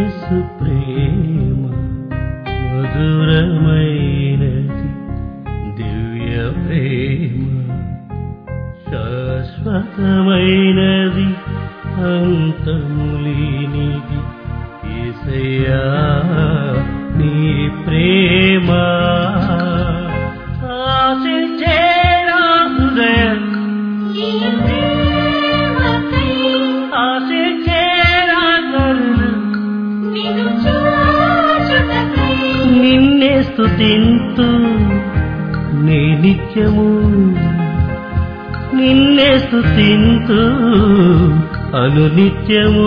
యేసు ప్రేమ మధురమైనది దివ్య ప్రేమ శాశ్వతమైనది అంతములేనిది ఏసయ్యా నీ ప్రేమ ఆశించే నా హృదయం నీ ప్రేమకై ఆశించే నా కరుణ నిన్ను చూచుటకై నిన్నే స్తుతింతు నే నిత్యము నిన్నే స్తుతింతు అను నిత్యము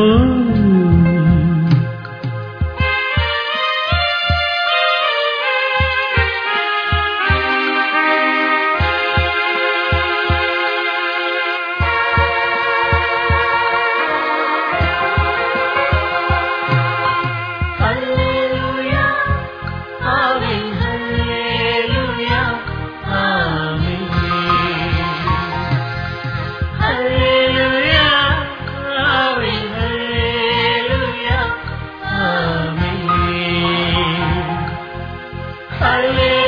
హల్లెలూయా ఆమేన్ హల్లెలూయా ఆమేన్ హల్లెలూయా ఆమేన్ హల్లెలూయా ఆమేన్ హల్లెలూయా